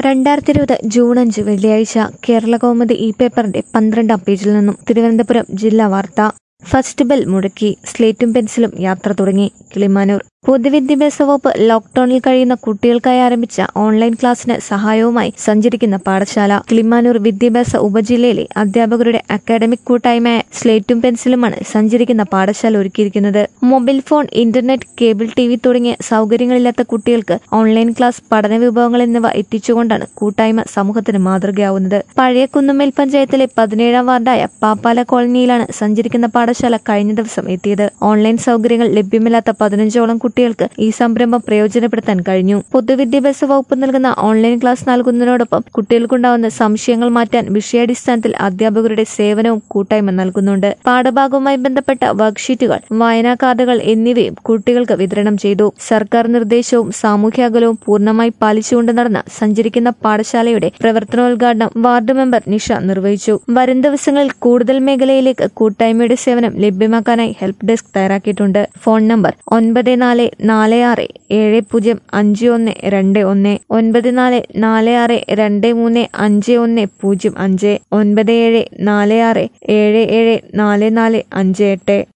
രണ്ടായിരത്തി ഇരുപത് ജൂൺ അഞ്ച് വെള്ളിയാഴ്ച കേരള കൗമുദി ഈ പേപ്പറിന്റെ പന്ത്രണ്ടാം പേജിൽ നിന്നും തിരുവനന്തപുരം ജില്ലാ വാർത്ത ഫസ്റ്റ് ബെൽ മുടക്കി സ്ലേറ്റും പെൻസിലും യാത്ര തുടങ്ങി കിളിമാനൂർ പൊതുവിദ്യാഭ്യാസ വകുപ്പ് ലോക്ഡൌണിൽ കഴിയുന്ന കുട്ടികൾക്കായി ആരംഭിച്ച ഓൺലൈൻ ക്ലാസ്സിന് സഹായവുമായി സഞ്ചരിക്കുന്ന പാഠശാല കിളിമാനൂർ വിദ്യാഭ്യാസ ഉപജില്ലയിലെ അധ്യാപകരുടെ അക്കാഡമിക് കൂട്ടായ്മയായ സ്ലേറ്റും പെൻസിലുമാണ് സഞ്ചരിക്കുന്ന പാഠശാല ഒരുക്കിയിരിക്കുന്നത് mobile phone internet cable T V തുടങ്ങിയ സൗകര്യങ്ങളില്ലാത്ത കുട്ടികൾക്ക് ഓൺലൈൻ ക്ലാസ് പഠന വിഭവങ്ങൾ എന്നിവ എത്തിച്ചുകൊണ്ടാണ് കൂട്ടായ്മ സമൂഹത്തിന് മാതൃകയാവുന്നത് പഴയ കുന്നുമേൽ പഞ്ചായത്തിലെ പതിനേഴാം വാർഡായ പാപ്പാല കോളനിയിലാണ് സഞ്ചരിക്കുന്ന പാഠശാല കഴിഞ്ഞ ദിവസം എത്തിയത് ഓൺലൈൻ സൗകര്യങ്ങൾ ലഭ്യമല്ലാത്ത പതിനഞ്ചോളം കുട്ടികൾക്ക് ഈ സംരംഭം പ്രയോജനപ്പെടുത്താൻ കഴിഞ്ഞു പൊതുവിദ്യാഭ്യാസ വകുപ്പ് നൽകുന്ന ഓൺലൈൻ ക്ലാസ് നൽകുന്നതിനോടൊപ്പം കുട്ടികൾക്കുണ്ടാവുന്ന സംശയങ്ങൾ മാറ്റാൻ വിഷയാടിസ്ഥാനത്തിൽ അധ്യാപകരുടെ സേവനവും കൂട്ടായ്മ നൽകുന്നുണ്ട് പാഠഭാഗവുമായി ബന്ധപ്പെട്ട വർക്ക്ഷീറ്റുകൾ വായനാ കാർഡുകൾ എന്നിവയും കുട്ടികൾക്ക് വിതരണം ചെയ്തു സർക്കാർ നിർദ്ദേശവും സാമൂഹ്യ പൂർണ്ണമായി പാലിച്ചുകൊണ്ട് നടന്ന സഞ്ചരിക്കുന്ന പാഠശാലയുടെ പ്രവർത്തനോദ്ഘാടനം വാർഡ് മെമ്പർ നിഷ നിർവഹിച്ചു വരും ദിവസങ്ങളിൽ കൂടുതൽ മേഖലയിലേക്ക് കൂട്ടായ്മയുടെ സേവനം ലഭ്യമാക്കാനായി ഹെൽപ്പ് ഡെസ്ക് തയ്യാറാക്കിയിട്ടുണ്ട് ഫോൺ നമ്പർ ഒൻപത് നാല് നാല് ആറ് ഏഴ് പൂജ്യം അഞ്ച് ഒന്ന് രണ്ട് ഒന്ന് ഒൻപത് നാല് നാല് ആറ് രണ്ട് മൂന്ന് അഞ്ച് ഒന്ന് പൂജ്യം അഞ്ച് ഒൻപത് ഏഴ് നാല് ആറ് ഏഴ് ഏഴ് നാല് നാല് അഞ്ച് എട്ട്